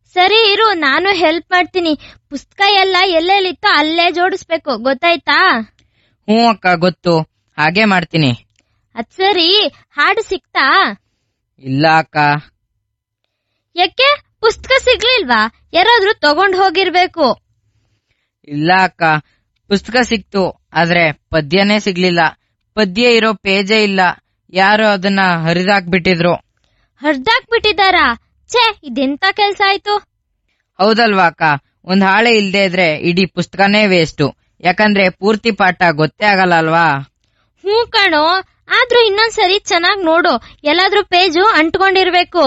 ಸರಿ ಇರು ನಾನು ಹೆಲ್ಪ್ ಮಾಡ್ತೀನಿ ಪುಸ್ತಕ ಎಲ್ಲ ಎಲ್ಲೆಲ್ಲಿತ್ತೋ ಅಲ್ಲೇ ಜೋಡಿಸ್ಬೇಕು ಗೊತ್ತಾಯ್ತಾ ಹ್ಞೂ ಅಕ್ಕ ಗೊತ್ತು ಹಾಗೆ ಮಾಡ್ತೀನಿ ಅದ್ ಸರಿ ಹಾಡು ಸಿಕ್ತಾ ಇಲ್ಲ ಅಕ್ಕ ಯಾಕೆ ಪುಸ್ತಕ ಸಿಗ್ಲಿಲ್ವಾ ಯಾರಾದ್ರೂ ತಗೊಂಡ್ ಹೋಗಿರ್ಬೇಕು ಇಲ್ಲ ಅಕ್ಕ ಪುಸ್ತಕ ಸಿಕ್ತು ಆದ್ರೆ ಪದ್ಯನೇ ಸಿಗ್ಲಿಲ್ಲ ಪದ್ಯ ಇರೋ ಪೇಜೇ ಇಲ್ಲ ಯಾರು ಅದನ್ನ ಹರಿದಾಕ್ಬಿಟ್ಟಿದ್ರು ಹರ್ದಾಕ್ಬಿಟ್ಟಿದಾರಾ ಛೇ ಇದೆಂತ ಕೆಲ್ಸ ಆಯ್ತು ಹೌದಲ್ವಾ ಅಕ್ಕ ಒಂದ್ ಹಾಳೆ ಇಲ್ದೇ ಇದ್ರೆ ಇಡೀ ಪುಸ್ತಕನೇ ವೇಸ್ಟು ಯಾಕಂದ್ರೆ ಪೂರ್ತಿ ಪಾಠ ಗೊತ್ತೇ ಆಗಲ್ಲ ಅಲ್ವಾ ಹ್ಞೂ ಕಣೋ ಆದ್ರೂ ಇನ್ನೊಂದ್ಸರಿ ಚೆನ್ನಾಗ್ ನೋಡು ಎಲ್ಲಾದ್ರೂ ಪೇಜು ಅಂಟ್ಕೊಂಡಿರ್ಬೇಕು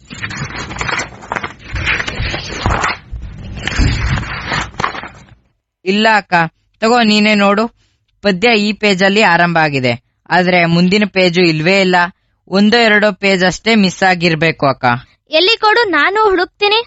ಇಲ್ಲ ಅಕ್ಕ ತಗೋ ನೀನೇ ನೋಡು ಪದ್ಯ ಈ ಪೇಜಲ್ಲಿ ಆರಂಭ ಆಗಿದೆ ಆದ್ರೆ ಮುಂದಿನ ಪೇಜು ಇಲ್ವೇ ಇಲ್ಲ ಒಂದೋ ಎರಡೋ ಪೇಜ್ ಅಷ್ಟೇ ಮಿಸ್ ಆಗಿರ್ಬೇಕು ಅಕ್ಕ ಎಲ್ಲಿ ಕೊಡು ನಾನು ಹುಡುಕ್ತೀನಿ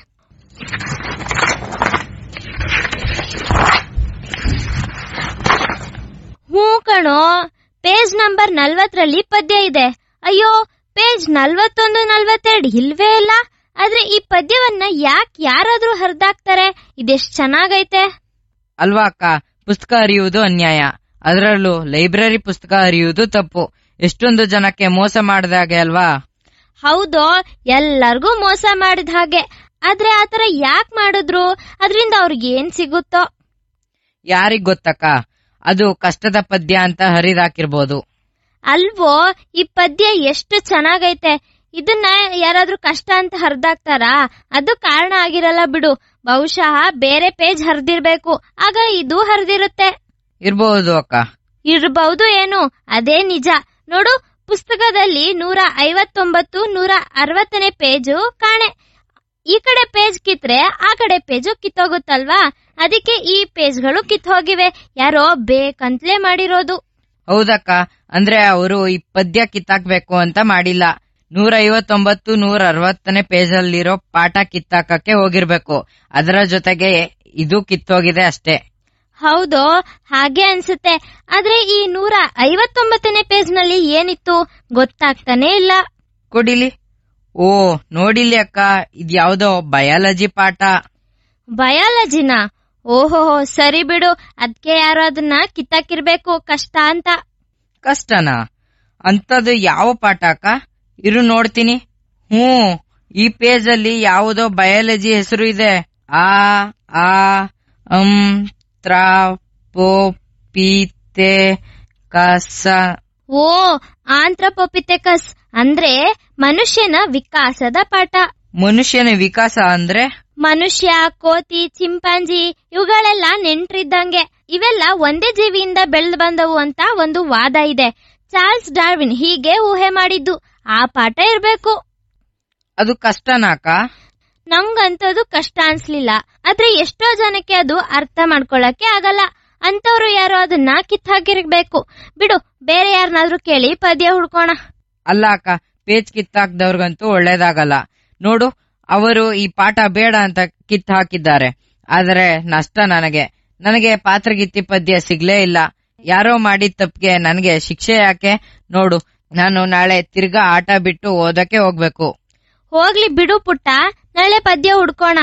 ಹ್ಞೂ ಕಣೋ ಪೇಜ್ ನಂಬರ್ ನಲ್ವತ್ತರಲ್ಲಿ ಪದ್ಯ ಇದೆ ಅಯ್ಯೋ ಪೇಜ್ ನಲ್ವತ್ತೊಂದು ನಲ್ವತ್ತೆರಡು ಇಲ್ವೇ ಇಲ್ಲ ಆದ್ರೆ ಈ ಪದ್ಯವನ್ನ ಯಾಕೆ ಯಾರಾದ್ರೂ ಹರಿದಾಕ್ತಾರೆ ಇದೆಷ್ಟ್ ಚೆನ್ನಾಗೈತೆ ಅಲ್ವಾ ಅಕ್ಕ ಪುಸ್ತಕ ಹರಿಯುವುದು ಅನ್ಯಾಯ ಅದರಲ್ಲೂ ಲೈಬ್ರರಿ ಪುಸ್ತಕ ಹರಿಯುವುದು ತಪ್ಪು ಎಷ್ಟೊಂದು ಜನಕ್ಕೆ ಮೋಸ ಮಾಡಿದಾಗೆ ಅಲ್ವಾ ಹೌದು ಎಲ್ಲರಿಗೂ ಮೋಸ ಮಾಡಿದ ಹಾಗೆ ಆದ್ರೆ ಆತರ ಯಾಕೆ ಮಾಡಿದ್ರು ಅದರಿಂದ ಅವ್ರಿಗೆ ಏನ್ ಸಿಗುತ್ತೋ ಯಾರಿಗ್ ಗೊತ್ತಕ್ಕ ಅದು ಕಷ್ಟದ ಪದ್ಯ ಅಂತ ಹರಿದಾಕಿರ್ಬೋದು ಅಲ್ವೋ ಈ ಪದ್ಯ ಎಷ್ಟು ಚೆನ್ನಾಗೈತೆ ಇದನ್ನ ಯಾರಾದ್ರೂ ಕಷ್ಟ ಅಂತ ಹರಿದಾಕ್ತಾರಾ ಅದು ಕಾರಣ ಆಗಿರಲ್ಲ ಬಿಡು ಬಹುಶಃ ಬೇರೆ ಪೇಜ್ ಹರಿದಿರ್ಬೇಕು ಆಗ ಇದು ಹರಿದಿರುತ್ತೆ ಇರ್ಬಹುದು ಅಕ್ಕ ಇರಬಹುದು ಏನು ಅದೇ ನಿಜ ನೋಡು ಪುಸ್ತಕದಲ್ಲಿ ನೂರ ಐವತ್ತೊಂಬತ್ತು ನೂರ ಅರವತ್ತನೇ ಪೇಜು ಕಾಣೆ ಈ ಕಡೆ ಪೇಜ್ ಕಿತ್ರೆ ಆ ಕಡೆ ಪೇಜು ಕಿತ್ತೋಗುತ್ತಲ್ವಾ ಅದಕ್ಕೆ ಈ ಪೇಜ್ಗಳು ಕಿತ್ತೋಗಿವೆ ಯಾರೋ ಬೇಕಂತ್ಲೇ ಮಾಡಿರೋದು ಹೌದಕ್ಕ ಅಂದ್ರೆ ಅವರು ಈ ಪದ್ಯ ಕಿತ್ತಾಕ್ಬೇಕು ಅಂತ ಮಾಡಿಲ್ಲ ನೂರ ಐವತ್ತೊಂಬತ್ತು ನೂರ ಅರವತ್ತನೇ ಪೇಜಲ್ಲಿರೋ ಪಾಠ ಕಿತ್ತಾಕಕ್ಕೆ ಹೋಗಿರ್ಬೇಕು ಅದರ ಜೊತೆಗೆ ಇದು ಕಿತ್ತೋಗಿದೆ ಅಷ್ಟೇ ಹೌದು ಹಾಗೆ ಅನ್ಸುತ್ತೆ ಆದ್ರೆ ಈ ನೂರ ಐವತ್ತೊಂಬತ್ತನೇ ಪೇಜ್ ನಲ್ಲಿ ಏನಿತ್ತು ಗೊತ್ತಾಗ್ತಾನೆ ಇಲ್ಲ ಕೊಡಿಲಿ ಓ ನೋಡಿಲಿ ಅಕ್ಕ ಇದ್ಯಾವ್ದೋ ಬಯಾಲಜಿ ಪಾಠ ಬಯಾಲಜಿನ ಓಹೋ ಸರಿ ಬಿಡು ಅದ್ಕೆ ಯಾರೋ ಅದನ್ನ ಕಿತ್ತಾಕಿರ್ಬೇಕು ಕಷ್ಟ ಅಂತ ಕಷ್ಟನಾ ಅಂತದ್ದು ಯಾವ ಪಾಠ ಅಕ್ಕ ಇರು ನೋಡ್ತೀನಿ ಹ್ಞೂ ಈ ಪೇಜ್ ಅಲ್ಲಿ ಯಾವುದೋ ಬಯಾಲಜಿ ಹೆಸರು ಇದೆ ಆ ಆ ಅಂ ತ್ರ ಪೋ ಪೀತೆ ಕಸ ಓ ಆಂಥ್ರಪೊಪಿಥೆಕಸ್ ಅಂದ್ರೆ ಮನುಷ್ಯನ ವಿಕಾಸದ ಪಾಠ ಮನುಷ್ಯನ ವಿಕಾಸ ಅಂದ್ರೆ ಮನುಷ್ಯ ಕೋತಿ ಚಿಂಪಾಂಜಿ ಇವುಗಳೆಲ್ಲ ನೆಂಟ್ರಿದ್ದಂಗೆ ಇವೆಲ್ಲ ಒಂದೇ ಜೀವಿಯಿಂದ ಬೆಳೆದು ಬಂದವು ಅಂತ ಒಂದು ವಾದ ಇದೆ ಚಾರ್ಲ್ಸ್ ಡಾರ್ವಿನ್ ಹೀಗೆ ಊಹೆ ಮಾಡಿದ್ದು ಆ ಪಾಠ ಇರ್ಬೇಕು ಅದು ಕಷ್ಟನಾ ಅಕ್ಕ ನಂಗಂತದು ಕಷ್ಟ ಅನ್ಸ್ಲಿಲ್ಲ ಆದ್ರೆ ಎಷ್ಟೋ ಜನಕ್ಕೆ ಅದು ಅರ್ಥ ಮಾಡ್ಕೊಳಕ್ಕೆ ಆಗಲ್ಲ ಅಂತವ್ರು ಯಾರೋ ಅದನ್ನ ಕಿತ್ತಾಕಿರ್ಬೇಕು ಬಿಡು ಬೇರೆ ಯಾರನ್ನಾದ್ರೂ ಕೇಳಿ ಪದ್ಯ ಹುಡ್ಕೋಣ ಅಲ್ಲ ಅಕ್ಕ ಪೇಜ್ ಕಿತ್ತಾಕ್ದವ್ರಿಗಂತೂ ಒಳ್ಳೇದಾಗಲ್ಲ ನೋಡು ಅವರು ಈ ಪಾಠ ಬೇಡ ಅಂತ ಕಿತ್ ಹಾಕಿದ್ದಾರೆ ಆದರೆ ನಷ್ಟ ನನಗೆ ನನಗೆ ಪಾತ್ರಗಿತ್ತಿ ಪದ್ಯ ಸಿಗ್ಲೇ ಇಲ್ಲ ಯಾರೋ ಮಾಡಿದ ತಪ್ಪಿಗೆ ನನಗೆ ಶಿಕ್ಷೆ ಯಾಕೆ ನೋಡು ನಾನು ನಾಳೆ ತಿರ್ಗಾ ಆಟ ಬಿಟ್ಟು ಓದಕ್ಕೆ ಹೋಗ್ಬೇಕು ಹೋಗ್ಲಿ ಬಿಡು ಪುಟ್ಟ ನಾಳೆ ಪದ್ಯ ಹುಡ್ಕೋಣ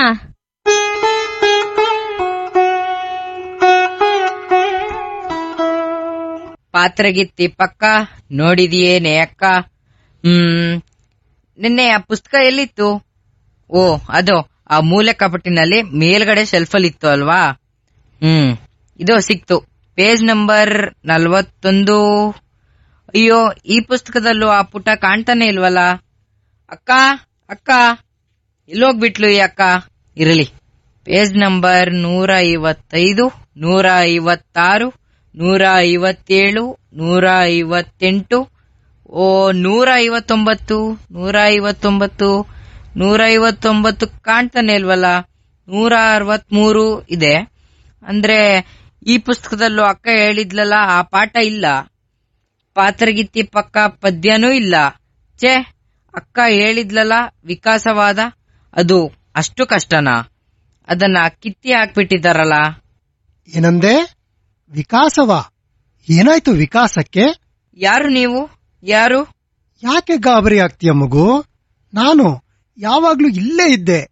ಪಾತ್ರಗಿತ್ತಿ ಪಕ್ಕ ನೋಡಿದೀಯೇನೆ ಅಕ್ಕ ಹ್ಮ್ ನಿನ್ನೆ ಆ ಪುಸ್ತಕ ಎಲ್ಲಿತ್ತು ಓ ಅದು ಆ ಮೂಲೆ ಕಪಟಿನಲ್ಲಿ ಮೇಲ್ಗಡೆ ಶೆಲ್ಫಲ್ಲಿ ಇತ್ತು ಅಲ್ವಾ ಹ್ಮ್ ಇದು ಸಿಕ್ತು ಪೇಜ್ ನಂಬರ್ ನಲ್ವತ್ತೊಂದು ಅಯ್ಯೋ ಈ ಪುಸ್ತಕದಲ್ಲೂ ಆ ಪುಟ ಕಾಣ್ತಾನೆ ಇಲ್ವಲ್ಲ ಅಕ್ಕ ಅಕ್ಕ ಎಲ್ಲೋಗ್ಬಿಟ್ಲು ಈ ಅಕ್ಕ ಇರಲಿ ಪೇಜ್ ನಂಬರ್ ನೂರ ಐವತ್ತೈದು ನೂರ ಐವತ್ತಾರು ನೂರ ಐವತ್ತೇಳು ನೂರ ಐವತ್ತೆಂಟು ಓ ನೂರ ಐವತ್ತೊಂಬತ್ತು ನೂರ ಐವತ್ತೊಂಬತ್ತು ನೂರ ಐವತ್ತೊಂಬತ್ತು ಕಾಣ್ತಾನೆ ಇಲ್ವಲ್ಲ ನೂರ ಅರವತ್ಮೂರು ಇದೆ ಅಂದ್ರೆ ಈ ಪುಸ್ತಕದಲ್ಲೂ ಅಕ್ಕ ಹೇಳಿದ್ಲಲ್ಲ ಆ ಪಾಠ ಇಲ್ಲ ಪಾತ್ರಗಿತ್ತಿ ಪಕ್ಕ ಪದ್ಯನೂ ಇಲ್ಲ ಛೇ ಅಕ್ಕ ಹೇಳಿದ್ಲಲ್ಲ ವಿಕಾಸವಾದ ಅದು ಅಷ್ಟು ಕಷ್ಟನಾ ಅದನ್ನ ಕಿತ್ತಿ ಹಾಕ್ಬಿಟ್ಟಿದ್ದಾರಲ್ಲ ಏನಂದೆ ವಿಕಾಸವ ಏನಾಯ್ತು ವಿಕಾಸಕ್ಕೆ ಯಾರು ನೀವು ಯಾರು ಯಾಕೆ ಗಾಬರಿ ಆಗ್ತೀಯ ಮಗು ನಾನು ಯಾವಾಗ್ಲೂ ಇಲ್ಲೇ ಇದ್ದೆ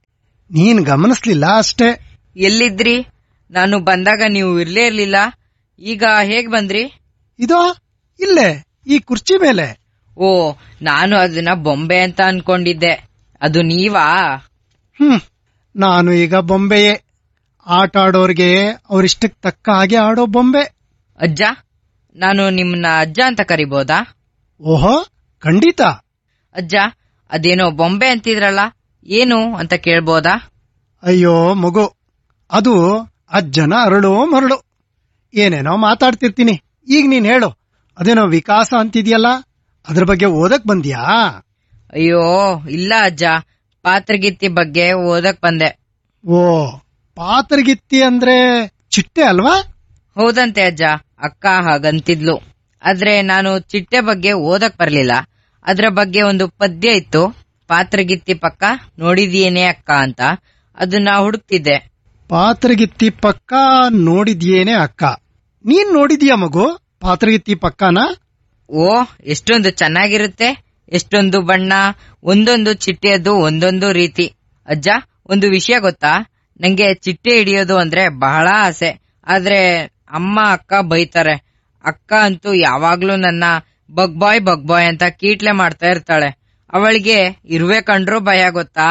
ನೀನ್ ಗಮನಿಸ್ಲಿಲ್ಲ ಅಷ್ಟೇ ಎಲ್ಲಿದ್ರಿ ನಾನು ಬಂದಾಗ ನೀವು ಇರ್ಲೇ ಇರ್ಲಿಲ್ಲ ಈಗ ಹೇಗ್ ಬಂದ್ರಿ ಇದೋ ಇಲ್ಲೇ ಈ ಕುರ್ಚಿ ಮೇಲೆ ಓ ನಾನು ಅದನ್ನ ಬೊಂಬೆ ಅಂತ ಅನ್ಕೊಂಡಿದ್ದೆ ಅದು ನೀವಾ ಹ್ಮ್ ನಾನು ಈಗ ಬೊಂಬೆಯೇ ಆಟ ಆಡೋರ್ಗೆ ಅವ್ರಿಷ್ಟಕ್ ತಕ್ಕ ಹಾಗೆ ಆಡೋ ಬೊಂಬೆ ಅಜ್ಜ ನಾನು ನಿಮ್ಮನ್ನ ಅಜ್ಜ ಅಂತ ಕರಿಬೋದಾ ಓಹೋ ಖಂಡಿತ ಅಜ್ಜ ಅದೇನೋ ಬೊಂಬೆ ಅಂತಿದ್ರಲ್ಲ ಏನು ಅಂತ ಕೇಳ್ಬೋದಾ ಅಯ್ಯೋ ಮಗು ಅದು ಅಜ್ಜನ ಅರಳು ಮರಳು ಏನೇನೋ ಮಾತಾಡ್ತಿರ್ತೀನಿ ಈಗ ನೀನ್ ಹೇಳು ಅದೇನೋ ವಿಕಾಸ ಅಂತಿದ್ಯಲ್ಲ ಅದ್ರ ಬಗ್ಗೆ ಓದಕ್ ಬಂದ್ಯಾ ಅಯ್ಯೋ ಇಲ್ಲ ಅಜ್ಜ ಪಾತ್ರಗಿತ್ತಿ ಬಗ್ಗೆ ಓದಕ್ ಬಂದೆ ಓ ಪಾತ್ರಗಿತ್ತಿ ಅಂದ್ರೆ ಚಿಟ್ಟೆ ಅಲ್ವಾ ಹೌದಂತೆ ಅಜ್ಜ ಅಕ್ಕ ಹಾಗಂತಿದ್ಲು ಆದ್ರೆ ನಾನು ಚಿಟ್ಟೆ ಬಗ್ಗೆ ಓದಕ್ ಬರ್ಲಿಲ್ಲ ಅದ್ರ ಬಗ್ಗೆ ಒಂದು ಪದ್ಯ ಇತ್ತು ಪಾತ್ರಗಿತ್ತಿ ಪಕ್ಕ ನೋಡಿದ್ಯೇನೆ ಅಕ್ಕ ಅಂತ ಅದನ್ನ ಹುಡುಕ್ತಿದ್ದೆ ಪಾತ್ರಗಿತ್ತಿ ಪಕ್ಕ ನೋಡಿದ್ಯೇನೆ ಅಕ್ಕ ನೀನ್ ನೋಡಿದ್ಯಾ ಮಗು ಪಾತ್ರಗಿತ್ತಿ ಪಕ್ಕನ ಓ ಎಷ್ಟೊಂದು ಚೆನ್ನಾಗಿರುತ್ತೆ ಎಷ್ಟೊಂದು ಬಣ್ಣ ಒಂದೊಂದು ಚಿಟ್ಟೆಯದ್ದು ಒಂದೊಂದು ರೀತಿ ಅಜ್ಜ ಒಂದು ವಿಷಯ ಗೊತ್ತಾ ನಂಗೆ ಚಿಟ್ಟೆ ಹಿಡಿಯೋದು ಅಂದ್ರೆ ಬಹಳ ಆಸೆ ಆದ್ರೆ ಅಮ್ಮ ಅಕ್ಕ ಬೈತಾರೆ ಅಕ್ಕ ಅಂತೂ ಯಾವಾಗ್ಲೂ ನನ್ನ ಬಗ್ ಬಾಯ್ ಬಗ್ ಬಾಯ್ ಅಂತ ಕೀಟ್ಲೆ ಮಾಡ್ತಾ ಇರ್ತಾಳೆ ಅವಳಿಗೆ ಇರುವೆ ಕಂಡ್ರೂ ಭಯ ಗೊತ್ತಾ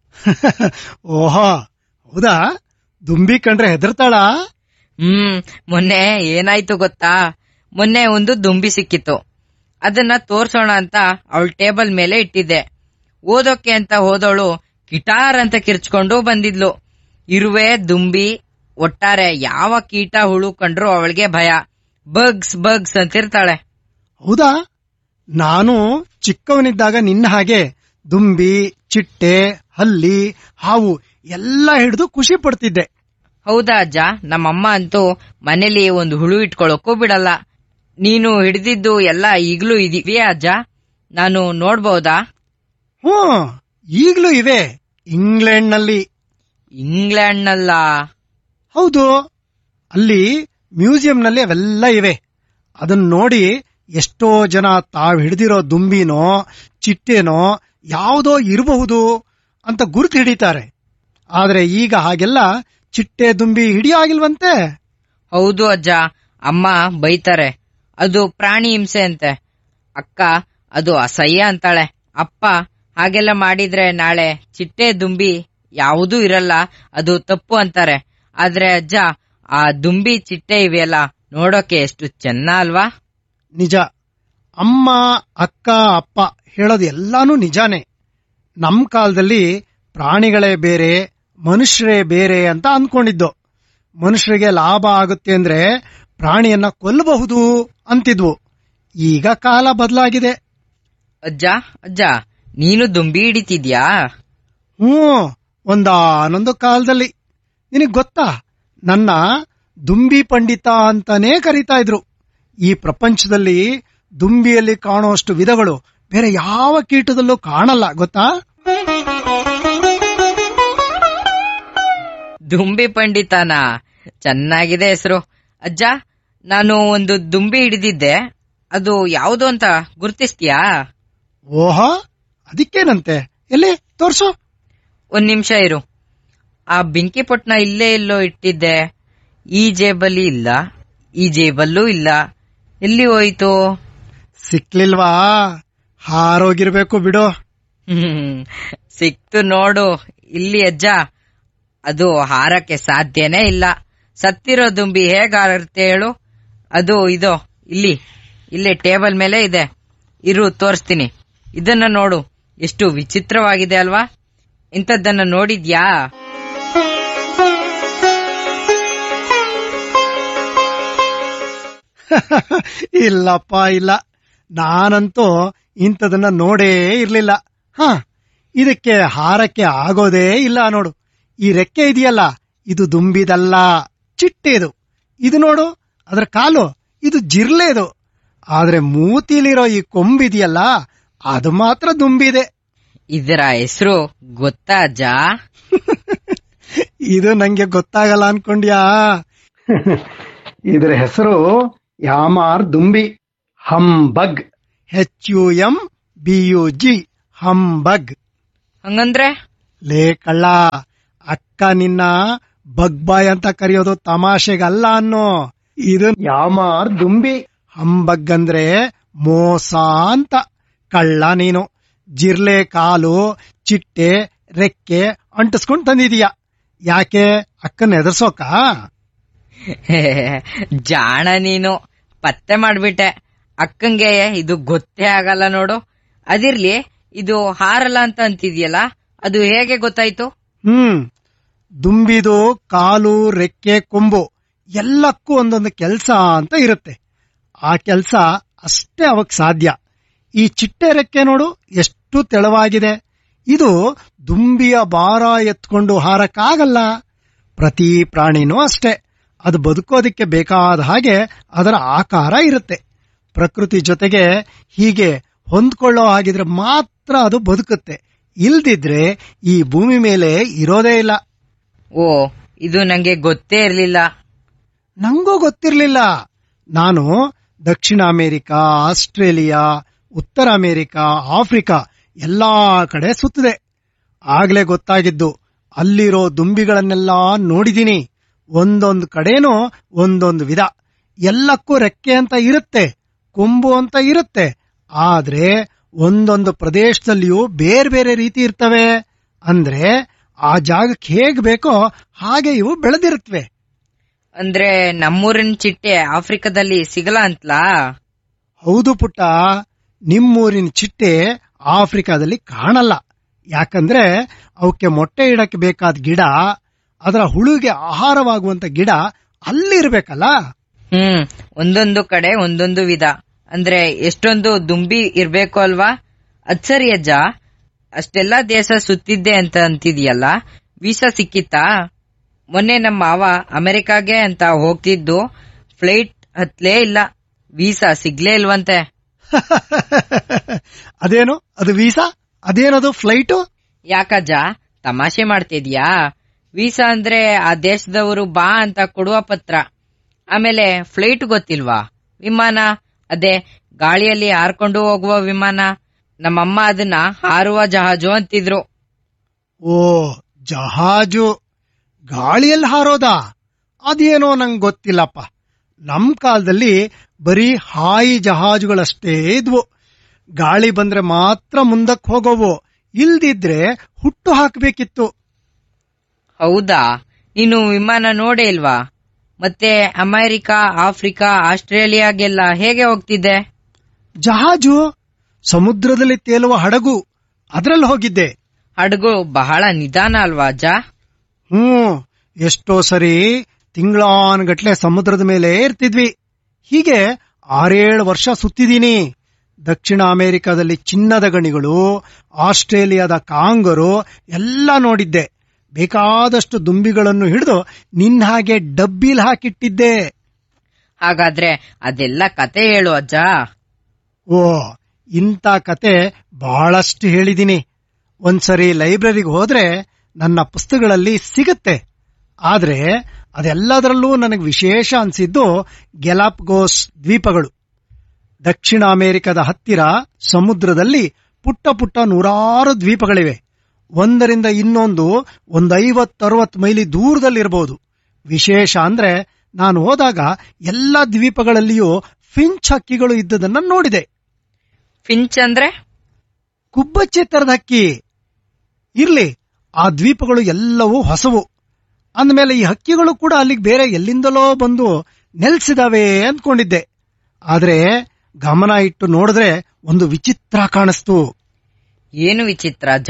ಓಹೋ ಹೌದಾ ದುಂಬಿ ಕಂಡ್ರೆ ಹೆದರ್ತಾಳ ಹ್ಮ್ ಮೊನ್ನೆ ಏನಾಯ್ತು ಗೊತ್ತಾ ಮೊನ್ನೆ ಒಂದು ದುಂಬಿ ಸಿಕ್ಕಿತ್ತು ಅದನ್ನ ತೋರ್ಸೋಣ ಅಂತ ಅವಳ ಟೇಬಲ್ ಮೇಲೆ ಇಟ್ಟಿದ್ದೆ ಓದೋಕೆ ಅಂತ ಹೋದವಳು ಕಿಟಾರ್ ಅಂತ ಕಿರ್ಚ್ಕೊಂಡು ಬಂದಿದ್ಲು ಇರುವೆ ದುಂಬಿ ಒಟ್ಟಾರೆ ಯಾವ ಕೀಟ ಹುಳು ಕಂಡ್ರು ಅವಳಿಗೆ ಭಯ ಬಗ್ಸ್ ಬಗ್ಸ್ ಅಂತಿರ್ತಾಳೆ ಹೌದಾ ನಾನು ಚಿಕ್ಕವನಿದ್ದಾಗ ನಿನ್ನ ಹಾಗೆ ದುಂಬಿ ಚಿಟ್ಟೆ ಹಲ್ಲಿ ಹಾವು ಎಲ್ಲ ಹಿಡಿದು ಖುಷಿ ಪಡ್ತಿದ್ದೆ ಹೌದಾ ಅಜ್ಜ ನಮ್ಮಮ್ಮ ಅಂತೂ ಮನೇಲಿ ಒಂದು ಹುಳು ಇಟ್ಕೊಳ್ಳೋಕ್ಕೂ ಬಿಡಲ್ಲ ನೀನು ಹಿಡಿದಿದ್ದು ಎಲ್ಲ ಈಗ್ಲೂ ಇದೆಯಾ ಅಜ್ಜ ನಾನು ನೋಡ್ಬೋದಾ ಹ್ಮ್ ಈಗ್ಲೂ ಇವೆ ಇಂಗ್ಲೆಂಡ್ನಲ್ಲಿ ಇಂಗ್ಲೆಂಡ್ನಲ್ಲ ಹೌದು ಅಲ್ಲಿ ಮ್ಯೂಸಿಯಂನಲ್ಲಿ ಅವೆಲ್ಲ ಇವೆ ಅದನ್ನ ನೋಡಿ ಎಷ್ಟೋ ಜನ ತಾವ್ ಹಿಡಿದಿರೋ ದುಂಬಿನೋ ಚಿಟ್ಟೆನೋ ಯಾವುದೋ ಇರಬಹುದು ಅಂತ ಗುರುತು ಹಿಡಿತಾರೆ ಆದ್ರೆ ಈಗ ಹಾಗೆಲ್ಲ ಚಿಟ್ಟೆ ದುಂಬಿ ಹಿಡಿಯೋ ಆಗಿಲ್ವಂತೆ ಹೌದು ಅಜ್ಜ ಅಮ್ಮ ಬೈತಾರೆ ಅದು ಪ್ರಾಣಿ ಹಿಂಸೆ ಅಂತೆ ಅಕ್ಕ ಅದು ಅಸಹ್ಯ ಅಂತಾಳೆ ಅಪ್ಪ ಹಾಗೆಲ್ಲ ಮಾಡಿದ್ರೆ ನಾಳೆ ಚಿಟ್ಟೆ ದುಂಬಿ ಯಾವುದೂ ಇರಲ್ಲ ಅದು ತಪ್ಪು ಅಂತಾರೆ ಆದ್ರೆ ಅಜ್ಜ ಆ ದುಂಬಿ ಚಿಟ್ಟೆ ಇವೆಯಲ್ಲ ನೋಡೋಕೆ ಎಷ್ಟು ಚೆನ್ನ ಅಲ್ವಾ ನಿಜ ಅಮ್ಮ ಅಕ್ಕ ಅಪ್ಪ ಹೇಳೋದು ಎಲ್ಲಾನು ನಿಜಾನೇ ನಮ್ ಕಾಲದಲ್ಲಿ ಪ್ರಾಣಿಗಳೇ ಬೇರೆ ಮನುಷ್ಯರೇ ಬೇರೆ ಅಂತ ಅನ್ಕೊಂಡಿದ್ದು ಮನುಷ್ಯರಿಗೆ ಲಾಭ ಆಗುತ್ತೆ ಅಂದ್ರೆ ಪ್ರಾಣಿಯನ್ನ ಕೊಲ್ಲಬಹುದು ಅಂತಿದ್ವು ಈಗ ಕಾಲ ಬದಲಾಗಿದೆ ಅಜ್ಜ ಅಜ್ಜ ನೀನು ದುಂಬಿ ಹಿಡಿತಿದ್ಯಾ ಹ್ಮ್ ಒಂದಾನೊಂದು ಕಾಲದಲ್ಲಿ ನಿನಗ್ ಗೊತ್ತಾ ನನ್ನ ದುಂಬಿ ಪಂಡಿತ ಅಂತಾನೇ ಕರೀತಾ ಇದ್ರು ಈ ಪ್ರಪಂಚದಲ್ಲಿ ದುಂಬಿಯಲ್ಲಿ ಕಾಣುವಷ್ಟು ವಿಧಗಳು ಬೇರೆ ಯಾವ ಕೀಟದಲ್ಲೂ ಕಾಣಲ್ಲ ಗೊತ್ತಾ ದುಂಬಿ ಪಂಡಿತನ ಚೆನ್ನಾಗಿದೆ ಹೆಸರು ಅಜ್ಜ ನಾನು ಒಂದು ದುಂಬಿ ಹಿಡಿದಿದ್ದೆ ಅದು ಯಾವುದು ಅಂತ ಗುರ್ತಿಸ್ತೀಯಾ ಓಹೋ ಅದಕ್ಕೇನಂತೆ ಎಲ್ಲಿ ತೋರ್ಸು ಒಂದ್ ನಿಮಿಷ ಇರು ಆ ಬೆಂಕಿ ಪೊಟ್ನ ಇಲ್ಲೇ ಎಲ್ಲೋ ಇಟ್ಟಿದ್ದೆ ಈ ಜೇಬಲ್ಲಿ ಇಲ್ಲ ಈ ಜೇಬಲ್ಲೂ ಇಲ್ಲ ಎಲ್ಲಿ ಹೋಯ್ತು ಸಿಕ್ಲಿಲ್ವಾ ಹಾರೋಗಿರ್ಬೇಕು ಬಿಡು ಹ್ಮ್ ಸಿಕ್ತು ನೋಡು ಇಲ್ಲಿ ಅಜ್ಜ ಅದು ಹಾರಕ್ಕೆ ಸಾಧ್ಯನೇ ಇಲ್ಲ ಸತ್ತಿರೋ ದುಂಬಿ ಹೇಗ್ ಹಾರುತ್ತೆ ಹೇಳು ಅದು ಇದು ಇಲ್ಲಿ ಇಲ್ಲಿ ಟೇಬಲ್ ಮೇಲೆ ಇದೆ ಇರು ತೋರಿಸ್ತೀನಿ ಇದನ್ನ ನೋಡು ಎಷ್ಟು ವಿಚಿತ್ರವಾಗಿದೆ ಅಲ್ವಾ ಇಂಥದ್ದನ್ನ ನೋಡಿದ್ಯಾ ಇಲ್ಲಪ್ಪ ಇಲ್ಲ ನಾನಂತೂ ಇಂಥದನ್ನ ನೋಡೇ ಇರ್ಲಿಲ್ಲ ಹ ಇದಕ್ಕೆ ಹಾರಕ್ಕೆ ಆಗೋದೇ ಇಲ್ಲ ನೋಡು ಈ ರೆಕ್ಕೆ ಇದೆಯಲ್ಲ ಇದು ದುಂಬಿದಲ್ಲ ಚಿಟ್ಟೆದು ಇದು ನೋಡು ಅದರ ಕಾಲು ಇದು ಜಿರ್ಲೆದು ಆದ್ರೆ ಮೂತಿಲಿರೋ ಈ ಕೊಂಬಿದೆಯಲ್ಲ ಅದು ಮಾತ್ರ ದುಂಬಿದೆ ಇದರ ಹೆಸರು ಗೊತ್ತಾ ಅಜ್ಜ ಇದು ನಂಗೆ ಗೊತ್ತಾಗಲ್ಲ ಅನ್ಕೊಂಡ್ಯಾ ಇದರ ಹೆಸರು ಯಾಮಾರ್ ದುಂಬಿ humbug H U M B U G humbug ಹಂಗಂದ್ರೆ ಲೇ ಕಳ್ಳ ಅಕ್ಕ ನಿನ್ನ ಬಗ್ಬಾಯ್ ಅಂತ ಕರೆಯೋದು ತಮಾಷೆಗಲ್ಲ ಅನ್ನೋ ಇದು ಯಾಮಾರ್ ದುಂಬಿ ಹಂಬಗ್ಗಂದ್ರೆ ಮೋಸ ಅಂತ ಕಳ್ಳ ನೀನು ಜಿರ್ಲೆ ಕಾಲು ಚಿಟ್ಟೆ ರೆಕ್ಕೆ ಅಂಟಿಸ್ಕೊಂಡ್ ತಂದಿದೀಯ ಯಾಕೆ ಅಕ್ಕನ ಎದುರ್ಸೋಕ ಜಾಣ ನೀನು ಪತ್ತೆ ಮಾಡ್ಬಿಟ್ಟೆ ಅಕ್ಕಂಗೆ ಇದು ಗೊತ್ತೇ ಆಗಲ್ಲ ನೋಡು ಅದಿರ್ಲಿ ಇದು ಹಾರಲ್ಲ ಅಂತ ಅಂತಿದ್ಯಲ್ಲ ಅದು ಹೇಗೆ ಗೊತ್ತಾಯ್ತು ಹ್ಮ್ ದುಂಬಿದು ಕಾಲು ರೆಕ್ಕೆ ಕೊಂಬು ಎಲ್ಲಕ್ಕೂ ಒಂದೊಂದು ಕೆಲಸ ಅಂತ ಇರುತ್ತೆ ಆ ಕೆಲಸ ಅಷ್ಟೇ ಅವಕ್ ಸಾಧ್ಯ ಈ ಚಿಟ್ಟೆ ರೆಕ್ಕೆ ನೋಡು ಎಷ್ಟು ತೆಳವಾಗಿದೆ ಇದು ದುಂಬಿಯ ಭಾರ ಎತ್ಕೊಂಡು ಹಾರಕ್ಕಾಗಲ್ಲ ಪ್ರತಿ ಪ್ರಾಣಿನೂ ಅಷ್ಟೇ ಅದು ಬದುಕೋದಕ್ಕೆ ಬೇಕಾದ ಹಾಗೆ ಅದರ ಆಕಾರ ಇರುತ್ತೆ ಪ್ರಕೃತಿ ಜೊತೆಗೆ ಹೀಗೆ ಹೊಂದ್ಕೊಳ್ಳೋ ಹಾಗಿದ್ರೆ ಮಾತ್ರ ಅದು ಬದುಕುತ್ತೆ ಇಲ್ದಿದ್ರೆ ಈ ಭೂಮಿ ಮೇಲೆ ಇರೋದೇ ಇಲ್ಲ ಓ ಇದು ನಂಗೆ ಗೊತ್ತೇ ಇರ್ಲಿಲ್ಲ ನಂಗೂ ಗೊತ್ತಿರ್ಲಿಲ್ಲ ನಾನು ದಕ್ಷಿಣ ಅಮೆರಿಕ ಆಸ್ಟ್ರೇಲಿಯಾ ಉತ್ತರ ಅಮೆರಿಕ ಆಫ್ರಿಕಾ ಎಲ್ಲಾ ಕಡೆ ಸುತ್ತಿದೆ ಆಗ್ಲೇ ಗೊತ್ತಾಗಿದ್ದು ಅಲ್ಲಿರೋ ದುಂಬಿಗಳನ್ನೆಲ್ಲ ನೋಡಿದೀನಿ ಒಂದೊಂದು ಕಡೆನೂ ಒಂದೊಂದು ವಿಧ ಎಲ್ಲಕ್ಕೂ ರೆಕ್ಕೆ ಅಂತ ಇರುತ್ತೆ ಕೊಂಬು ಅಂತ ಇರುತ್ತೆ ಆದ್ರೆ ಒಂದೊಂದು ಪ್ರದೇಶದಲ್ಲಿಯೂ ಬೇರೆ ಬೇರೆ ರೀತಿ ಇರ್ತವೆ ಅಂದ್ರೆ ಆ ಜಾಗಕ್ಕೆ ಹೇಗ್ ಬೇಕೋ ಹಾಗೆ ಇವು ಬೆಳೆದಿರುತ್ತವೆ ಅಂದ್ರೆ ನಮ್ಮೂರಿನ ಚಿಟ್ಟೆ ಆಫ್ರಿಕಾದಲ್ಲಿ ಸಿಗಲ್ಲ ಅಂತಲಾ ಹೌದು ಪುಟ್ಟ ನಿಮ್ಮೂರಿನ ಚಿಟ್ಟೆ ಆಫ್ರಿಕಾದಲ್ಲಿ ಕಾಣಲ್ಲ ಯಾಕಂದ್ರೆ ಅವಕ್ಕೆ ಮೊಟ್ಟೆ ಇಡಕ್ಕೆ ಬೇಕಾದ ಗಿಡ ಅದರ ಹುಳುಗೆ ಆಹಾರವಾಗುವಂತ ಗಿಡ ಅಲ್ಲಿರ್ಬೇಕಲ್ಲ ಹ್ಮ್ ಒಂದೊಂದು ಕಡೆ ಒಂದೊಂದು ವಿಧ ಅಂದ್ರೆ ಎಷ್ಟೊಂದು ದುಂಬಿ ಇರ್ಬೇಕು ಅಲ್ವಾ ಅದ್ ಸರಿ ಅಜ್ಜ ಅಷ್ಟೆಲ್ಲಾ ದೇಶ ಸುತ್ತಿದ್ದೆ ಅಂತ ಅಂತಿದ್ಯಲ್ಲ ವೀಸಾ ಸಿಕ್ಕಿತ್ತಾ ಮೊನ್ನೆ ನಮ್ಮ ಮಾವ ಅಮೆರಿಕಾಗೆ ಅಂತ ಹೋಗ್ತಿದ್ದು ಫ್ಲೈಟ್ ಹತ್ಲೇ ಇಲ್ಲ ವೀಸಾ ಸಿಗ್ಲೇ ಇಲ್ವಂತೆ ಅದೇನು ಅದು ವೀಸಾ ಅದೇನದು ಫ್ಲೈಟು ಯಾಕಜ್ಜ ತಮಾಷೆ ಮಾಡ್ತಿದ್ಯಾ ವೀಸಾ ಅಂದ್ರೆ ಆ ದೇಶದವರು ಬಾ ಅಂತ ಕೊಡುವ ಪತ್ರ ಆಮೇಲೆ ಫ್ಲೈಟ್ ಗೊತ್ತಿಲ್ವಾ ವಿಮಾನ ಅದೇ ಗಾಳಿಯಲ್ಲಿ ಹಾರ್ಕೊಂಡು ಹೋಗುವ ವಿಮಾನ ನಮ್ಮಮ್ಮ ಅದನ್ನ ಹಾರುವ ಜಹಾಜು ಅಂತಿದ್ರು ಓ ಜಹಾಜು ಗಾಳಿಯಲ್ಲಿ ಹಾರೋದಾ ಅದೇನೋ ನಂಗೆ ಗೊತ್ತಿಲ್ಲಪ್ಪ ನಮ್ ಕಾಲದಲ್ಲಿ ಬರೀ ಹಾಯಿ ಜಹಾಜುಗಳಷ್ಟೇ ಇದ್ವು ಗಾಳಿ ಬಂದ್ರೆ ಮಾತ್ರ ಮುಂದಕ್ಕೆ ಹೋಗೋವು ಇಲ್ದಿದ್ರೆ ಹುಟ್ಟು ಹಾಕ್ಬೇಕಿತ್ತು ಹೌದಾ ನೀನು ವಿಮಾನ ನೋಡೇ ಇಲ್ವಾ ಮತ್ತೆ ಅಮೆರಿಕ ಆಫ್ರಿಕಾ ಆಸ್ಟ್ರೇಲಿಯಾಗೆಲ್ಲ ಹೇಗೆ ಹೋಗ್ತಿದ್ದೆ ಜಹಾಜು ಸಮುದ್ರದಲ್ಲಿ ತೇಲುವ ಹಡಗು ಅದ್ರಲ್ಲಿ ಹೋಗಿದ್ದೆ ಹಡಗು ಬಹಳ ನಿಧಾನ ಅಲ್ವಾ ಅಜ್ಜ ಹ್ಮ್ ಎಷ್ಟೋ ಸರಿ ತಿಂಗಳಾನ್ಗಟ್ಲೆ ಸಮುದ್ರದ ಮೇಲೆ ಇರ್ತಿದ್ವಿ ಹೀಗೆ ಆರೇಳು ವರ್ಷ ಸುತ್ತಿದೀನಿ ದಕ್ಷಿಣ ಅಮೆರಿಕದಲ್ಲಿ ಚಿನ್ನದ ಗಣಿಗಳು ಆಸ್ಟ್ರೇಲಿಯಾದ ಕಾಂಗರು ಎಲ್ಲ ನೋಡಿದ್ದೆ ಬೇಕಾದಷ್ಟು ದುಂಬಿಗಳನ್ನು ಹಿಡಿದು ನಿನ್ನ ಹಾಗೆ ಡಬ್ಬಿಲ್ ಹಾಕಿಟ್ಟಿದ್ದೆ ಹಾಗಾದ್ರೆ ಅದೆಲ್ಲ ಕತೆ ಹೇಳು ಅಜ್ಜ ಓ ಇಂಥ ಕತೆ ಬಹಳಷ್ಟು ಹೇಳಿದೀನಿ ಒಂದ್ಸರಿ ಲೈಬ್ರರಿಗೆ ಹೋದ್ರೆ ನನ್ನ ಪುಸ್ತಕಗಳಲ್ಲಿ ಸಿಗುತ್ತೆ ಆದ್ರೆ ಅದೆಲ್ಲದರಲ್ಲೂ ನನಗೆ ವಿಶೇಷ ಅನ್ಸಿದ್ದು ಗೆಲಾಪ್ಗೋಸ್ ದ್ವೀಪಗಳು ದಕ್ಷಿಣ ಅಮೆರಿಕದ ಹತ್ತಿರ ಸಮುದ್ರದಲ್ಲಿ ಪುಟ್ಟ ಪುಟ್ಟ ನೂರಾರು ದ್ವೀಪಗಳಿವೆ ಒಂದರಿಂದ ಇನ್ನೊಂದು ಒಂದು ಐವತ್ತರವತ್ತು ಮೈಲಿ ದೂರದಲ್ಲಿರಬಹುದು ವಿಶೇಷ ಅಂದ್ರೆ ನಾನು ಹೋದಾಗ ಎಲ್ಲ ದ್ವೀಪಗಳಲ್ಲಿಯೂ ಫಿಂಚ್ ಹಕ್ಕಿಗಳು ಇದ್ದದನ್ನ ನೋಡಿದೆ ಫಿಂಚ್ ಅಂದ್ರೆ ಕುಬ್ಬಚ್ಚೆ ತರದ ಹಕ್ಕಿ ಇರ್ಲಿ ಆ ದ್ವೀಪಗಳು ಎಲ್ಲವೂ ಹೊಸವು ಅಂದಮೇಲೆ ಈ ಹಕ್ಕಿಗಳು ಕೂಡ ಅಲ್ಲಿಗೆ ಬೇರೆ ಎಲ್ಲಿಂದಲೋ ಬಂದು ನೆಲೆಸಿದಾವೆ ಅಂದ್ಕೊಂಡಿದ್ದೆ ಆದ್ರೆ ಗಮನ ಇಟ್ಟು ನೋಡಿದ್ರೆ ಒಂದು ವಿಚಿತ್ರ ಕಾಣಿಸ್ತು ಏನು ವಿಚಿತ್ರ ಅಜ್ಜ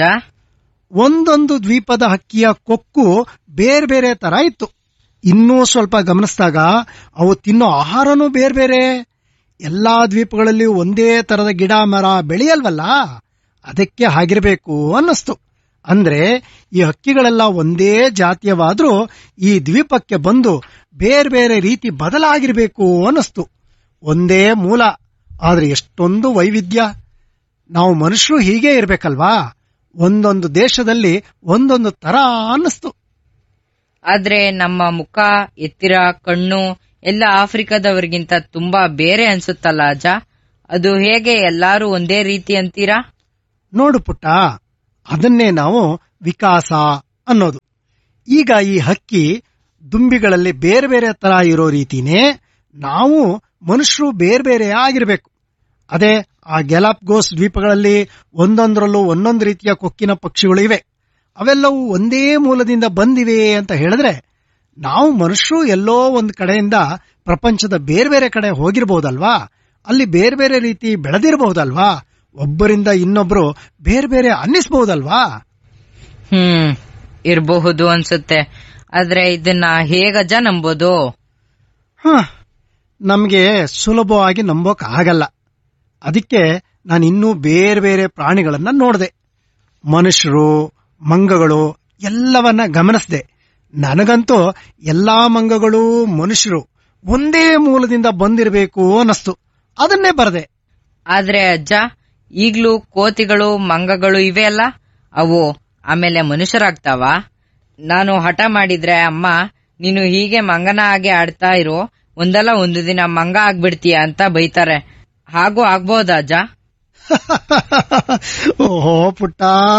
ಒಂದೊಂದು ದ್ವೀಪದ ಹಕ್ಕಿಯ ಕೊಕ್ಕು ಬೇರೆ ಬೇರೆ ತರ ಇತ್ತು ಇನ್ನೂ ಸ್ವಲ್ಪ ಗಮನಿಸಿದಾಗ ಅವು ತಿನ್ನೋ ಆಹಾರನೂ ಬೇರೆ ಬೇರೆ ಎಲ್ಲಾ ದ್ವೀಪಗಳಲ್ಲಿ ಒಂದೇ ತರದ ಗಿಡ ಮರ ಬೆಳೆಯಲ್ವಲ್ಲ ಅದಕ್ಕೆ ಹಾಗಿರಬೇಕು ಅನ್ನಿಸ್ತು ಅಂದ್ರೆ ಈ ಹಕ್ಕಿಗಳೆಲ್ಲ ಒಂದೇ ಜಾತಿಯವಾದ್ರೂ ಈ ದ್ವೀಪಕ್ಕೆ ಬಂದು ಬೇರೆ ಬೇರೆ ರೀತಿ ಬದಲಾಗಿರ್ಬೇಕು ಅನ್ನಿಸ್ತು ಒಂದೇ ಮೂಲ ಆದ್ರೆ ಎಷ್ಟೊಂದು ವೈವಿಧ್ಯ ನಾವು ಮನುಷ್ಯರು ಹೀಗೆ ಇರ್ಬೇಕಲ್ವಾ ಒಂದೊಂದು ದೇಶದಲ್ಲಿ ಒಂದೊಂದು ತರ ಅನ್ನಿಸ್ತು ಆದ್ರೆ ನಮ್ಮ ಮುಖ ಎತ್ತಿರ ಕಣ್ಣು ಎಲ್ಲ ಆಫ್ರಿಕಾದವರಿಗಿಂತ ತುಂಬಾ ಬೇರೆ ಅನ್ಸುತ್ತಲ್ಲ ಅಜ್ಜ ಅದು ಹೇಗೆ ಎಲ್ಲಾರು ಒಂದೇ ರೀತಿ ಅಂತೀರಾ ನೋಡು ಪುಟ್ಟ ಅದನ್ನೇ ನಾವು ವಿಕಾಸ ಅನ್ನೋದು ಈಗ ಈ ಹಕ್ಕಿ ದುಂಬಿಗಳಲ್ಲಿ ಬೇರೆ ಬೇರೆ ತರ ಇರೋ ರೀತಿನೇ ನಾವು ಮನುಷ್ಯರು ಬೇರೆ ಬೇರೆ ಆಗಿರ್ಬೇಕು ಅದೇ ಆ ಗೆಲಾಪ್ಗೋಸ್ ದ್ವೀಪಗಳಲ್ಲಿ ಒಂದೊಂದರಲ್ಲೂ ಒಂದೊಂದು ರೀತಿಯ ಕೊಕ್ಕಿನ ಪಕ್ಷಿಗಳು ಇವೆ ಅವೆಲ್ಲವೂ ಒಂದೇ ಮೂಲದಿಂದ ಬಂದಿವೆ ಅಂತ ಹೇಳಿದ್ರೆ ನಾವು ಮನುಷ್ಯರು ಎಲ್ಲೋ ಒಂದು ಕಡೆಯಿಂದ ಪ್ರಪಂಚದ ಬೇರೆ ಬೇರೆ ಕಡೆ ಹೋಗಿರ್ಬಹುದಲ್ವಾ ಅಲ್ಲಿ ಬೇರೆ ಬೇರೆ ರೀತಿ ಬೆಳೆದಿರಬಹುದಲ್ವಾ ಒಬ್ಬರಿಂದ ಇನ್ನೊಬ್ರು ಬೇರೆ ಬೇರೆ ಅನ್ನಿಸ್ಬಹುದಲ್ವಾ ಹ್ಮ್ ಇರಬಹುದು ಅನ್ಸುತ್ತೆ ಆದ್ರೆ ಇದನ್ನ ಹೇಗಜ್ಜ ನಂಬೋದು ಹ ನಮ್ಗೆ ಸುಲಭವಾಗಿ ನಂಬೋಕ್ ಆಗಲ್ಲ ಅದಕ್ಕೆ ನಾನು ಇನ್ನೂ ಬೇರೆ ಬೇರೆ ಪ್ರಾಣಿಗಳನ್ನ ನೋಡಿದೆ ಮನುಷ್ಯರು ಮಂಗಗಳು ಎಲ್ಲವನ್ನ ಗಮನಿಸಿದೆ ನನಗಂತೂ ಎಲ್ಲಾ ಮಂಗಗಳು ಮನುಷ್ಯರು ಒಂದೇ ಮೂಲದಿಂದ ಬಂದಿರಬೇಕು ಅನ್ನಿಸ್ತು ಅದನ್ನೇ ಬರದೆ ಆದ್ರೆ ಅಜ್ಜ ಈಗ್ಲೂ ಕೋತಿಗಳು ಮಂಗಗಳು ಇವೆ ಅಲ್ಲ ಅವು ಆಮೇಲೆ ಮನುಷ್ಯರಾಗ್ತಾವ ನಾನು ಹಠ ಮಾಡಿದ್ರೆ ಅಮ್ಮ ನೀನು ಹೀಗೆ ಮಂಗನ ಹಾಗೆ ಆಡ್ತಾ ಇರು ಒಂದಲ್ಲ ಒಂದು ದಿನ ಮಂಗ ಆಗ್ಬಿಡ್ತೀಯ ಅಂತ ಬೈತಾರೆ ಹಾಗೂ ಆಗ್ಬೋದಾ ಅಜ್ಜ ಓಹೋ ಪುಟ್ಟ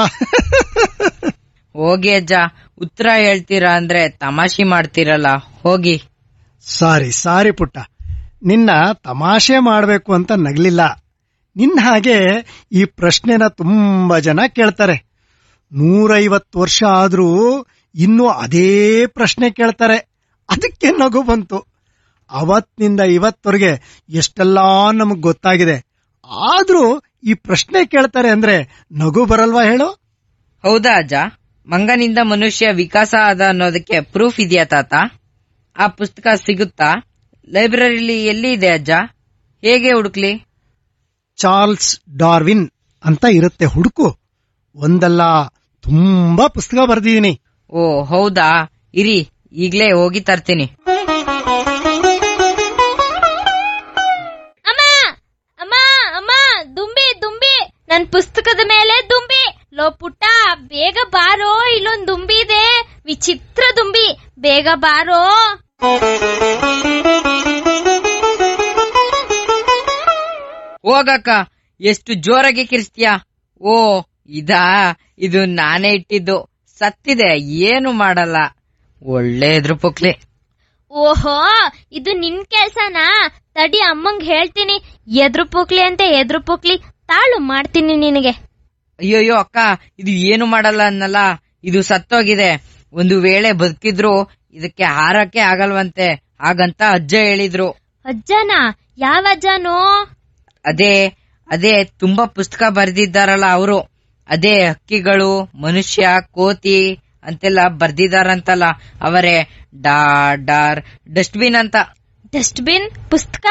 ಹೋಗಿ ಅಜ್ಜ ಉತ್ತರ ಹೇಳ್ತೀರಾ ಅಂದ್ರೆ ತಮಾಷೆ ಮಾಡ್ತೀರಲ್ಲ ಹೋಗಿ ಸಾರಿ ಸಾರಿ ಪುಟ್ಟ ನಿನ್ನ ತಮಾಷೆ ಮಾಡಬೇಕು ಅಂತ ನಗ್ಲಿಲ್ಲ ನಿನ್ನ ಹಾಗೆ ಈ ಪ್ರಶ್ನೆನ ತುಂಬಾ ಜನ ಕೇಳ್ತಾರೆ ನೂರೈವತ್ತು ವರ್ಷ ಆದ್ರೂ ಇನ್ನೂ ಅದೇ ಪ್ರಶ್ನೆ ಕೇಳ್ತಾರೆ ಅದಕ್ಕೆ ನಗು ಬಂತು ಅವತ್ತಿನಿಂದ ಇವತ್ತವರೆಗೆ ಎಷ್ಟೆಲ್ಲಾ ನಮಗ್ ಗೊತ್ತಾಗಿದೆ ಆದ್ರೂ ಈ ಪ್ರಶ್ನೆ ಕೇಳ್ತಾರೆ ಅಂದ್ರೆ ನಗು ಬರಲ್ವಾ ಹೇಳು ಹೌದಾ ಅಜ್ಜ ಮಂಗನಿಂದ ಮನುಷ್ಯ ವಿಕಾಸ ಆದ ಅನ್ನೋದಕ್ಕೆ ಪ್ರೂಫ್ ಇದೆಯಾ ತಾತ ಆ ಪುಸ್ತಕ ಸಿಗುತ್ತಾ ಲೈಬ್ರರಿಲಿ ಎಲ್ಲಿ ಇದೆ ಅಜ್ಜ ಹೇಗೆ ಹುಡುಕ್ಲಿ ಚಾರ್ಲ್ಸ್ ಡಾರ್ವಿನ್ ಅಂತ ಇರುತ್ತೆ ಹುಡುಕು ಒಂದಲ್ಲ ತುಂಬಾ ಪುಸ್ತಕ ಬರೆದಿದ್ದೀನಿ ಓ ಹೌದಾ ಇರಿ ಈಗ್ಲೇ ಹೋಗಿ ತರ್ತೀನಿ ಅಮ್ಮ ಅಮ್ಮ ಅಮ್ಮ ದುಂಬಿ ದುಂಬಿ ನನ್ ಪುಸ್ತಕದ ಮೇಲೆ ದುಂಬಿ ಲೋ ಪುಟ್ಟ ಬೇಗ ಬಾರೋ ಇಲ್ಲೊಂದ್ ದುಂಬಿ ಇದೆ ವಿಚಿತ್ರ ದುಂಬಿ ಬೇಗ ಬಾರೋ ಹೋಗಕ್ಕ ಎಷ್ಟು ಜೋರಾಗಿ ಕಿರ್ಸ್ತೀಯ ಓ ಇದಾ ಇದು ನಾನೇ ಇಟ್ಟಿದ್ದು ಸತ್ತಿದೆ ಏನು ಮಾಡಲ್ಲ ಒಳ್ಳೆ ಎದ್ರು ಪುಕ್ಲಿ ಓಹೋ ಇದು ನಿನ್ ಕೆಲ್ಸನಾ ತಡಿ ಅಮ್ಮಂಗ್ ಹೇಳ್ತೀನಿ ಎದ್ರು ಪುಕ್ಲಿ ಅಂತ ಎದ್ರು ಪುಕ್ಲಿ ತಾಳು ಮಾಡ್ತೀನಿ ನಿನಗೆ ಅಯ್ಯೋಯ್ಯೋ ಅಕ್ಕ ಇದು ಏನು ಮಾಡಲ್ಲ ಅನ್ನಲ್ಲ ಇದು ಸತ್ತೋಗಿದೆ ಒಂದು ವೇಳೆ ಬದುಕಿದ್ರು ಇದಕ್ಕೆ ಹಾರಕ್ಕೆ ಆಗಲ್ವಂತೆ ಹಾಗಂತ ಅಜ್ಜ ಹೇಳಿದ್ರು ಅಜ್ಜನಾ ಯಾವ ಅಜ್ಜನೋ ಅದೇ ಅದೇ ತುಂಬಾ ಪುಸ್ತಕ ಬರೆದಿದ್ದಾರಲ್ಲ ಅವರು ಅದೇ ಹಕ್ಕಿಗಳು ಮನುಷ್ಯ ಕೋತಿ ಅಂತೆಲ್ಲ ಬರ್ದಿದಾರಂತಲ್ಲ ಅವರೇ ಡಾ ಡಾರ್ ಡಸ್ಟ್ಬಿನ್ ಅಂತ ಡಸ್ಟ್ಬಿನ್ ಪುಸ್ತಕ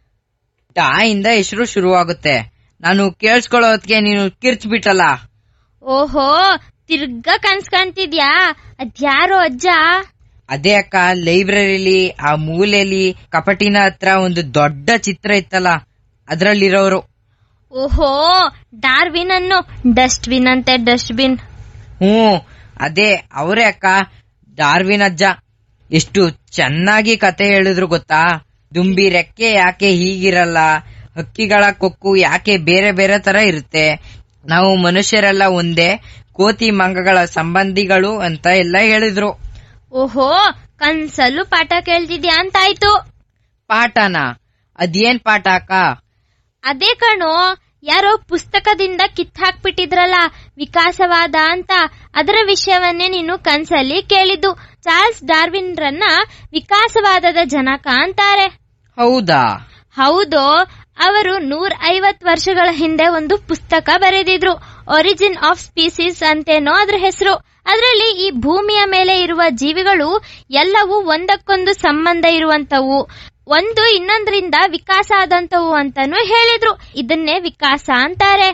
ಡಾ ಇಂದ ಹೆಸರು ಶುರುವಾಗುತ್ತೆ ನಾನು ಕೇಳಿಸ್ಕೊಳ್ಳೋದಕ್ಕೆ ನೀನು ಕಿರ್ಚ್ಬಿಟ್ಟಲ್ಲ ಓಹೋ ತಿರ್ಗ ಕನ್ಸ್ಕಂತಿದ್ಯಾ ಅದ್ಯಾರೋ ಅಜ್ಜ ಅದೇ ಅಕ್ಕ ಲೈಬ್ರರಿಲಿ ಆ ಮೂಲೆಯಲ್ಲಿ ಕಪಟಿನ ಹತ್ರ ಒಂದು ದೊಡ್ಡ ಚಿತ್ರ ಇತ್ತಲ್ಲ ಅದ್ರಲ್ಲಿರೋರು ಓಹೋ ಡಾರ್ವಿನ್ ಅನ್ನು ಡಸ್ಟ್ಬಿನ್ ಅಂತೆ ಡಸ್ಟ್ಬಿನ್ ಹ್ಮ್ ಅದೇ ಅವರೇ ಅಕ್ಕ ಡಾರ್ವಿನ್ ಅಜ್ಜ ಎಷ್ಟು ಚೆನ್ನಾಗಿ ಕತೆ ಹೇಳಿದ್ರು ಗೊತ್ತಾ ದುಂಬಿ ರೆಕ್ಕೆ ಯಾಕೆ ಹೀಗಿರಲ್ಲ ಹಕ್ಕಿಗಳ ಕೊಕ್ಕು ಯಾಕೆ ಬೇರೆ ಬೇರೆ ತರ ಇರುತ್ತೆ ನಾವು ಮನುಷ್ಯರೆಲ್ಲ ಒಂದೇ ಕೋತಿ ಮಂಗಗಳ ಸಂಬಂಧಿಗಳು ಅಂತ ಎಲ್ಲ ಹೇಳಿದ್ರು ಓಹೋ ಕನ್ಸಲ್ಲೂ ಪಾಠ ಕೇಳ್ತಿದ್ಯಾ ಅಂತಾಯ್ತು ಪಾಠನ ಅದೇನ್ ಪಾಠ ಅಕ್ಕ ಅದೇ ಕಣೋ ಯಾರೋ ಪುಸ್ತಕದಿಂದ ಕಿತ್ತಾಕ್ಬಿಟ್ಟಿದ್ರಲ್ಲ ವಿಕಾಸವಾದ ಅಂತ ಅದರ ವಿಷಯವನ್ನೇ ನೀನು ಕನ್ಸಲ್ಲಿ ಕೇಳಿದ್ದು ಚಾರ್ಲ್ಸ್ ಡಾರ್ವಿನ್ ರನ್ನ ವಿಕಾಸವಾದದ ಜನಕ ಅಂತಾರೆ ಹೌದಾ ಹೌದು ಅವರು ನೂರ ಐವತ್ ವರ್ಷಗಳ ಹಿಂದೆ ಒಂದು ಪುಸ್ತಕ ಬರೆದಿದ್ರು ಒರಿಜಿನ್ ಆಫ್ ಸ್ಪೀಸೀಸ್ ಅಂತೇನೋ ಅದ್ರ ಹೆಸರು ಅದರಲ್ಲಿ ಈ ಭೂಮಿಯ ಮೇಲೆ ಇರುವ ಜೀವಿಗಳು ಎಲ್ಲವೂ ಒಂದಕ್ಕೊಂದು ಸಂಬಂಧ ಇರುವಂತವು ಒಂದು ಇನ್ನೊಂದರಿಂದ ವಿಕಾಸ ಆದಂತವು ಅಂತಾನು ಹೇಳಿದ್ರು ಇದನ್ನೇ ವಿಕಾಸ ಅಂತಾರೆ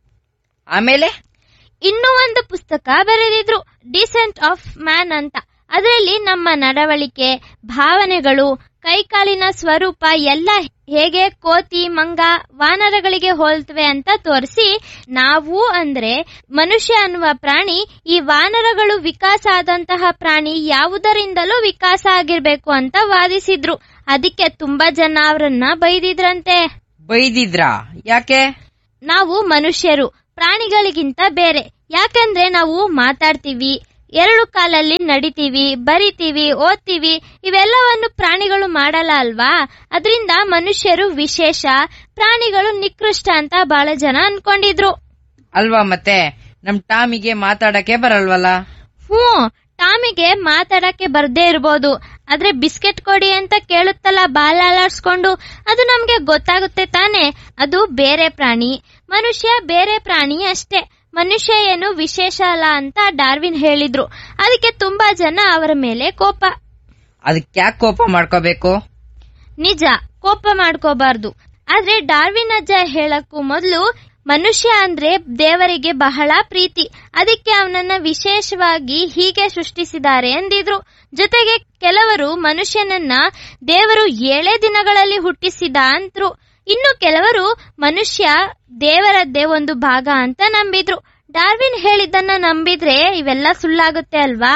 ಆಮೇಲೆ ಇನ್ನೂ ಒಂದು ಪುಸ್ತಕ ಬರೆದಿದ್ರು ಡಿಸೆಂಟ್ ಆಫ್ ಮ್ಯಾನ್ ಅಂತ ಅದರಲ್ಲಿ ನಮ್ಮ ನಡವಳಿಕೆ ಭಾವನೆಗಳು ಕೈಕಾಲಿನ ಸ್ವರೂಪ ಎಲ್ಲ ಹೇಗೆ ಕೋತಿ ಮಂಗ ವಾನರಗಳಿಗೆ ಹೋಲ್ತವೆ ಅಂತ ತೋರಿಸಿ ನಾವು ಅಂದ್ರೆ ಮನುಷ್ಯ ಅನ್ನುವ ಪ್ರಾಣಿ ಈ ವಾನರಗಳು ವಿಕಾಸ ಆದಂತಹ ಪ್ರಾಣಿ ಯಾವುದರಿಂದಲೂ ವಿಕಾಸ ಆಗಿರ್ಬೇಕು ಅಂತ ವಾದಿಸಿದ್ರು ಅದಕ್ಕೆ ತುಂಬಾ ಜನ ಅವರನ್ನ ಬೈದಿದ್ರಂತೆ ಬೈದಿದ್ರಾ ಯಾಕೆ ನಾವು ಮನುಷ್ಯರು ಪ್ರಾಣಿಗಳಿಗಿಂತ ಬೇರೆ ಯಾಕಂದ್ರೆ ನಾವು ಮಾತಾಡ್ತೀವಿ ಎರಡು ಕಾಲಲ್ಲಿ ನಡಿತೀವಿ ಬರಿತೀವಿ ಓದ್ತೀವಿ ಇವೆಲ್ಲವನ್ನು ಪ್ರಾಣಿಗಳು ಮಾಡಲ್ಲ ಅಲ್ವಾ ಅದರಿಂದ ಮನುಷ್ಯರು ವಿಶೇಷ ಪ್ರಾಣಿಗಳು ನಿಕೃಷ್ಟ ಅಂತ ಬಹಳ ಜನ ಅನ್ಕೊಂಡಿದ್ರು ಅಲ್ವಾ ಮತ್ತೆ ನಮ್ ಟಾಮಿಗೆ ಮಾತಾಡಕ್ಕೆ ಬರಲ್ವಲ್ಲ ಹ್ಞೂ ಟಾಮಿಗೆ ಮಾತಾಡಕ್ಕೆ ಬರ್ದೇ ಇರ್ಬೋದು ಆದ್ರೆ ಬಿಸ್ಕೆಟ್ ಕೊಡಿ ಅಂತ ಕೇಳುತ್ತಲ್ಲ ಬಾಲ ಅಲಾಡ್ಸ್ಕೊಂಡು ಅದು ನಮ್ಗೆ ಗೊತ್ತಾಗುತ್ತೆ ತಾನೆ ಅದು ಬೇರೆ ಪ್ರಾಣಿ ಮನುಷ್ಯ ಬೇರೆ ಪ್ರಾಣಿ ಅಷ್ಟೇ ಮನುಷ್ಯ ಏನು ವಿಶೇಷ ಅಲ್ಲ ಅಂತ ಡಾರ್ವಿನ್ ಹೇಳಿದ್ರು ಅದಕ್ಕೆ ತುಂಬಾ ಜನ ಅವರ ಮೇಲೆ ಕೋಪ ಅದಕ್ಕೆ ಯಾಕೆ ಕೋಪ ಮಾಡ್ಕೋಬೇಕು ನಿಜ ಕೋಪ ಮಾಡ್ಕೋಬಾರ್ದು ಆದ್ರೆ ಡಾರ್ವಿನ್ ಅಜ್ಜ ಹೇಳಕ್ಕೂ ಮೊದಲು ಮನುಷ್ಯ ಅಂದ್ರೆ ದೇವರಿಗೆ ಬಹಳ ಪ್ರೀತಿ ಅದಕ್ಕೆ ಅವನನ್ನ ವಿಶೇಷವಾಗಿ ಹೀಗೆ ಸೃಷ್ಟಿಸಿದ್ದಾರೆ ಎಂದಿದ್ರು ಜೊತೆಗೆ ಕೆಲವರು ಮನುಷ್ಯನನ್ನ ದೇವರು ಏಳೇ ದಿನಗಳಲ್ಲಿ ಹುಟ್ಟಿಸಿದ ಅಂದ್ರು ಇನ್ನು ಕೆಲವರು ಮನುಷ್ಯ ದೇವರದ್ದೇ ಒಂದು ಭಾಗ ಅಂತ ನಂಬಿದ್ರು ಡಾರ್ವಿನ್ ಹೇಳಿದ್ದನ್ನ ನಂಬಿದ್ರೆ ಇವೆಲ್ಲ ಸುಳ್ಳಾಗುತ್ತೆ ಅಲ್ವಾ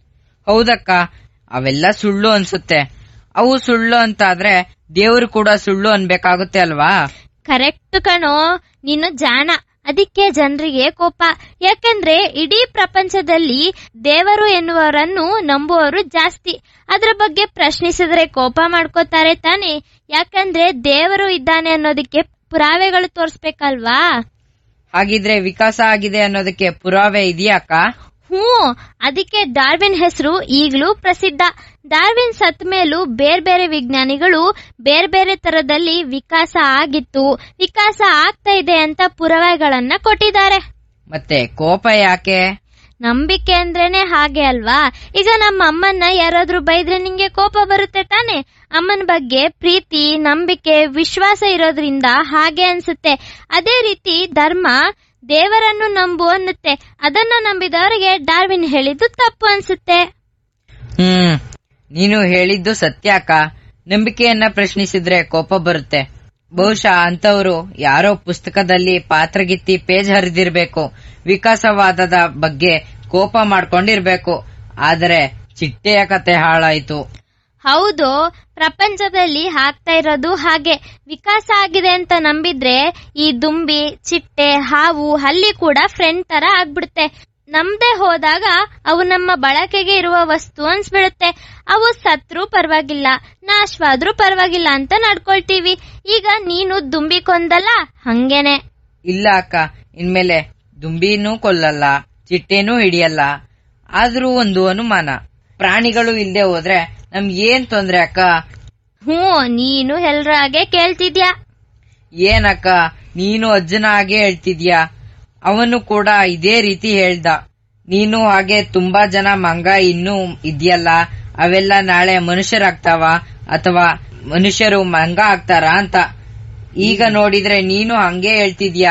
ಹೌದಕ್ಕ ಅವೆಲ್ಲ ಸುಳ್ಳು ಅನ್ಸುತ್ತೆ ಅವು ಸುಳ್ಳು ಅಂತ ಆದ್ರೆ ದೇವ್ರು ಕೂಡ ಸುಳ್ಳು ಅನ್ಬೇಕಾಗುತ್ತೆ ಅಲ್ವಾ ಕರೆಕ್ಟ್ ಕಣೋ ನೀನು ಜಾಣ ಅದಕ್ಕೆ ಜನರಿಗೆ ಕೋಪ ಯಾಕಂದ್ರೆ ಇಡೀ ಪ್ರಪಂಚದಲ್ಲಿ ದೇವರು ಎನ್ನುವರನ್ನು ನಂಬುವವರು ಜಾಸ್ತಿ ಅದರ ಬಗ್ಗೆ ಪ್ರಶ್ನಿಸಿದ್ರೆ ಕೋಪ ಮಾಡ್ಕೋತಾರೆ ತಾನೆ ಯಾಕಂದ್ರೆ ದೇವರು ಇದ್ದಾನೆ ಅನ್ನೋದಕ್ಕೆ ಪುರಾವೆಗಳು ತೋರಿಸ್ಬೇಕಲ್ವಾ ಹಾಗಿದ್ರೆ ವಿಕಾಸ ಆಗಿದೆ ಅನ್ನೋದಕ್ಕೆ ಪುರಾವೆ ಇದೆಯಾ ಅಕ್ಕ ಹ್ಞೂ ಅದಕ್ಕೆ ಡಾರ್ವಿನ್ ಹೆಸರು ಈಗಲೂ ಪ್ರಸಿದ್ಧ ಡಾರ್ವಿನ್ ಸತ್ ಮೇಲೂ ಬೇರೆ ಬೇರೆ ವಿಜ್ಞಾನಿಗಳು ಬೇರೆ ಬೇರೆ ತರದಲ್ಲಿ ವಿಕಾಸ ಆಗಿತ್ತು ವಿಕಾಸ ಆಗ್ತಾ ಇದೆ ಅಂತ ಪುರಾವೆಗಳನ್ನ ಕೊಟ್ಟಿದ್ದಾರೆ ಮತ್ತೆ ಕೋಪ ಯಾಕೆ ನಂಬಿಕೆ ಅಂದ್ರೇನೆ ಹಾಗೆ ಅಲ್ವಾ ಈಗ ನಮ್ಮ ಅಮ್ಮನ್ನ ಯಾರಾದ್ರೂ ಬೈದ್ರೆ ನಿಂಗೆ ಕೋಪ ಬರುತ್ತೆ ತಾನೆ ಅಮ್ಮನ ಬಗ್ಗೆ ಪ್ರೀತಿ ನಂಬಿಕೆ ವಿಶ್ವಾಸ ಇರೋದ್ರಿಂದ ಹಾಗೆ ಅನ್ಸುತ್ತೆ ಅದೇ ರೀತಿ ಧರ್ಮ ದೇವರನ್ನು ನಂಬು ಅನ್ನುತ್ತೆ ಅದನ್ನ ನಂಬಿದವರಿಗೆ ಡಾರ್ವಿನ್ ಹೇಳಿದ್ದು ತಪ್ಪು ಅನ್ಸುತ್ತೆ ಹ್ಮ್ ನೀನು ಹೇಳಿದ್ದು ಸತ್ಯ ಅಕ್ಕ ನಂಬಿಕೆಯನ್ನ ಪ್ರಶ್ನಿಸಿದ್ರೆ ಕೋಪ ಬರುತ್ತೆ ಬಹುಶಃ ಅಂತವರು ಯಾರೋ ಪುಸ್ತಕದಲ್ಲಿ ಪಾತ್ರಗಿತ್ತಿ ಪೇಜ್ ಹರಿದಿರ್ಬೇಕು ವಿಕಾಸವಾದದ ಬಗ್ಗೆ ಕೋಪ ಮಾಡ್ಕೊಂಡಿರ್ಬೇಕು ಆದರೆ ಚಿಟ್ಟೆಯ ಕತೆ ಹಾಳಾಯ್ತು ಹೌದು ಪ್ರಪಂಚದಲ್ಲಿ ಆಗ್ತಾ ಇರೋದು ಹಾಗೆ ವಿಕಾಸ ಆಗಿದೆ ಅಂತ ನಂಬಿದ್ರೆ ಈ ದುಂಬಿ ಚಿಟ್ಟೆ ಹಾವು ಹಲ್ಲಿ ಕೂಡ ಫ್ರೆಂಡ್ ತರ ಆಗ್ಬಿಡುತ್ತೆ ನಮ್ದೇ ಹೋದಾಗ ಅವು ನಮ್ಮ ಬಳಕೆಗೆ ಇರುವ ವಸ್ತು ಅನ್ಸ್ಬಿಡುತ್ತೆ ಅವು ಸತ್ರು ಪರವಾಗಿಲ್ಲ ನಾಶವಾದ್ರೂ ಪರವಾಗಿಲ್ಲ ಅಂತ ನಡ್ಕೊಳ್ತೀವಿ ಈಗ ನೀನು ದುಂಬಿ ಕೊಂದಲ್ಲ ಹಂಗೇನೆ ಇಲ್ಲ ಅಕ್ಕ ಇನ್ಮೇಲೆ ದುಂಬಿನೂ ಕೊಲ್ಲಲ್ಲ ಚಿಟ್ಟೆನೂ ಹಿಡಿಯಲ್ಲ ಆದ್ರೂ ಒಂದು ಅನುಮಾನ ಪ್ರಾಣಿಗಳು ಇಲ್ದೆ ಹೋದ್ರೆ ನಮ್ಗೆ ಏನ್ ತೊಂದ್ರೆ ಅಕ್ಕ ಹ್ಞೂ ನೀನು ಎಲ್ರ ಹಾಗೆ ಕೇಳ್ತಿದ್ಯಾ ಏನಕ್ಕ ನೀನು ಅಜ್ಜನ ಹಾಗೆ ಹೇಳ್ತಿದ್ಯಾ ಅವನು ಕೂಡ ಇದೇ ರೀತಿ ಹೇಳ್ದ ನೀನು ಹಾಗೆ ತುಂಬಾ ಜನ ಮಂಗ ಇನ್ನೂ ಇದೆಯಲ್ಲ ಅವೆಲ್ಲ ನಾಳೆ ಮನುಷ್ಯರಾಗ್ತಾವ ಅಥವಾ ಮನುಷ್ಯರು ಮಂಗ ಆಗ್ತಾರ ಅಂತ ಈಗ ನೋಡಿದ್ರೆ ನೀನು ಹಂಗೆ ಹೇಳ್ತಿದ್ಯಾ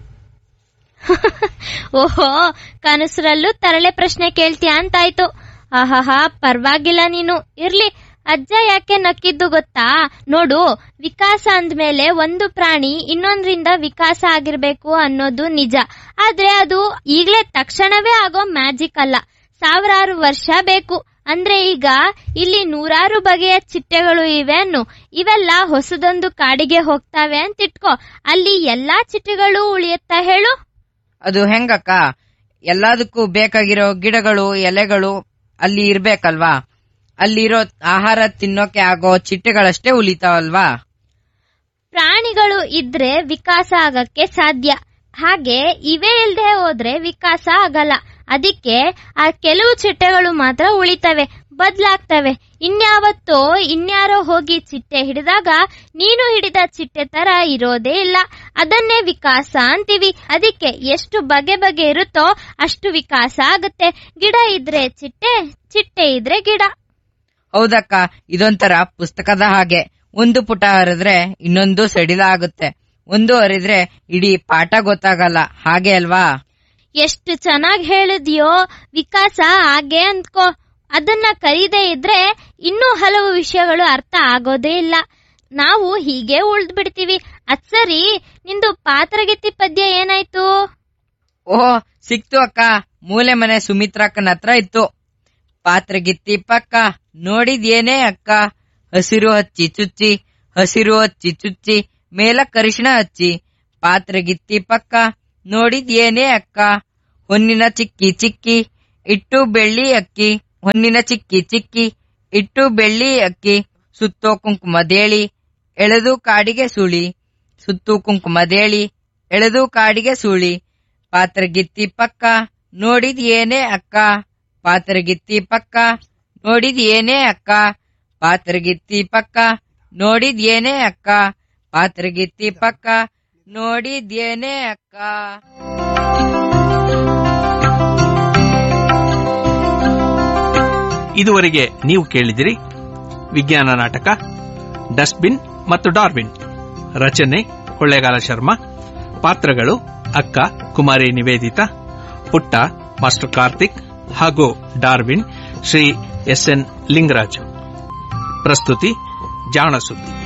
ಓಹೋ ಕನಸರಲ್ಲೂ ತರಳೆ ಪ್ರಶ್ನೆ ಕೇಳ್ತೀಯ ಅಂತಾಯ್ತು ಆಹಾಹಾ ಪರವಾಗಿಲ್ಲ ನೀನು ಇರ್ಲಿ ಅಜ್ಜ ಯಾಕೆ ನಕ್ಕಿದ್ದು ಗೊತ್ತಾ ನೋಡು ವಿಕಾಸ ಅಂದ್ಮೇಲೆ ಒಂದು ಪ್ರಾಣಿ ಇನ್ನೊಂದ್ರಿಂದ ವಿಕಾಸ ಆಗಿರ್ಬೇಕು ಅನ್ನೋದು ನಿಜ ಆದ್ರೆ ಅದು ಈಗ್ಲೇ ತಕ್ಷಣವೇ ಆಗೋ ಮ್ಯಾಜಿಕ್ ಅಲ್ಲ ಸಾವಿರಾರು ವರ್ಷ ಬೇಕು ಅಂದ್ರೆ ಈಗ ಇಲ್ಲಿ ನೂರಾರು ಬಗೆಯ ಚಿಟ್ಟೆಗಳು ಇವೆ ಅನ್ನು ಇವೆಲ್ಲ ಹೊಸದೊಂದು ಕಾಡಿಗೆ ಹೋಗ್ತಾವೆ ಅಂತ ಇಟ್ಕೋ ಅಲ್ಲಿ ಎಲ್ಲಾ ಚಿಟ್ಟೆಗಳು ಉಳಿಯುತ್ತಾ ಹೇಳು ಅದು ಹೆಂಗಕ್ಕ ಎಲ್ಲದಕ್ಕೂ ಬೇಕಾಗಿರೋ ಗಿಡಗಳು ಎಲೆಗಳು ಅಲ್ಲಿ ಇರ್ಬೇಕಲ್ವಾ ಅಲ್ಲಿರೋ ಆಹಾರ ತಿನ್ನೋಕೆ ಆಗೋ ಚಿಟ್ಟೆಗಳಷ್ಟೇ ಉಳಿತಾವಲ್ವಾ ಪ್ರಾಣಿಗಳು ಇದ್ರೆ ವಿಕಾಸ ಆಗಕ್ಕೆ ಸಾಧ್ಯ ಹಾಗೆ ಇವೇ ಇಲ್ದೆ ಹೋದ್ರೆ ವಿಕಾಸ ಆಗಲ್ಲ ಅದಕ್ಕೆ ಆ ಕೆಲವು ಚಿಟ್ಟೆಗಳು ಮಾತ್ರ ಉಳಿತವೆ ಬದ್ಲಾಗ್ತವೆ ಇನ್ಯಾವತ್ತೋ ಇನ್ಯಾರೋ ಹೋಗಿ ಚಿಟ್ಟೆ ಹಿಡಿದಾಗ ನೀನು ಹಿಡಿದ ಚಿಟ್ಟೆ ತರ ಇರೋದೇ ಇಲ್ಲ ಅದನ್ನೇ ವಿಕಾಸ ಅಂತೀವಿ ಅದಕ್ಕೆ ಎಷ್ಟು ಬಗೆ ಬಗೆ ಇರುತ್ತೋ ಅಷ್ಟು ವಿಕಾಸ ಆಗುತ್ತೆ ಗಿಡ ಇದ್ರೆ ಚಿಟ್ಟೆ ಚಿಟ್ಟೆ ಇದ್ರೆ ಗಿಡ ಹೌದಕ್ಕ ಇದೊಂಥರ ಪುಸ್ತಕದ ಹಾಗೆ ಒಂದು ಪುಟ ಹರಿದ್ರೆ ಇನ್ನೊಂದು ಸಡಿಲ ಆಗುತ್ತೆ ಒಂದು ಹರಿದ್ರೆ ಇಡೀ ಪಾಠ ಗೊತ್ತಾಗಲ್ಲ ಹಾಗೆ ಅಲ್ವಾ ಎಷ್ಟು ಚೆನ್ನಾಗಿ ಹೇಳಿದ್ಯೋ ವಿಕಾಸ ಹಾಗೆ ಅಂದ್ಕೋ ಅದನ್ನ ಕರೀದೇ ಇದ್ರೆ ಇನ್ನೂ ಹಲವು ವಿಷಯಗಳು ಅರ್ಥ ಆಗೋದೇ ಇಲ್ಲ ನಾವು ಹೀಗೆ ಉಳ್ದ್ ಬಿಡ್ತೀವಿ ಅದ್ ಸರಿ ನಿಂದು ಪಾತ್ರಗಿತ್ತಿ ಪದ್ಯ ಏನಾಯ್ತು ಓಹ್ ಸಿಕ್ತು ಅಕ್ಕ ಮೂಲೆ ಮನೆ ಸುಮಿತ್ರಕ್ಕನ ಹತ್ರ ಇತ್ತು ಪಾತ್ರಗಿತ್ತಿ ಪಕ್ಕ ನೋಡಿದ್ಯೇನೇ ಅಕ್ಕ ಹಸಿರು ಹಚ್ಚಿ ಚುಚ್ಚಿ ಹಸಿರು ಹಚ್ಚಿ ಚುಚ್ಚಿ ಮೇಲ ಕರಿಶಿಣ ಹಚ್ಚಿ ಪಾತ್ರಗಿತ್ತಿ ಪಕ್ಕ ನೋಡಿದ್ಯೇನೇ ಅಕ್ಕ ಹೊನ್ನಿನ ಚಿಕ್ಕಿ ಚಿಕ್ಕಿ ಇಟ್ಟು ಬೆಳ್ಳಿ ಅಕ್ಕಿ ಹೊನ್ನಿನ ಚಿಕ್ಕಿ ಚಿಕ್ಕಿ ಇಟ್ಟು ಬೆಳ್ಳಿ ಅಕ್ಕಿ ಸುತ್ತೋ ಕುಂಕುಮದೇಳಿ ಎಳೆದು ಕಾಡಿಗೆ ಸುಳಿ ಸುತ್ತು ಕುಂಕುಮದೇಳಿ ಎಳೆದು ಕಾಡಿಗೆ ಸುಳಿ ಪಾತ್ರಗಿತ್ತಿ ಪಕ್ಕ ನೋಡಿದ್ ಏನೇ ಅಕ್ಕ ಪಾತ್ರಗಿತ್ತಿ ಪಕ್ಕ ನೋಡಿದ್ ಏನೇ ಅಕ್ಕ ಪಾತ್ರಗಿತ್ತಿ ಪಕ್ಕ ನೋಡಿದ್ ಏನೇ ಅಕ್ಕ ಪಾತ್ರಗಿತ್ತಿ ಪಕ್ಕ ನೋಡಿದ್ ಏನೇ ಅಕ್ಕ ಇದುವರೆಗೆ ನೀವು ಕೇಳಿದಿರಿ ವಿಜ್ಞಾನ ನಾಟಕ ಡಸ್ಟ್ಬಿನ್ ಮತ್ತು ಡಾರ್ವಿನ್ ರಚನೆ ಕೊಳ್ಳೇಗಾಲ ಶರ್ಮಾ ಪಾತ್ರಗಳು ಅಕ್ಕ ಕುಮಾರಿ ನಿವೇದಿತಾ ಪುಟ್ಟ ಮಾಸ್ಟರ್ ಕಾರ್ತಿಕ್ ಹಾಗೂ Darwin Shri S N Lingaraju ಪ್ರಸ್ತುತಿ ಜಾಣ ಸುದ್ದಿ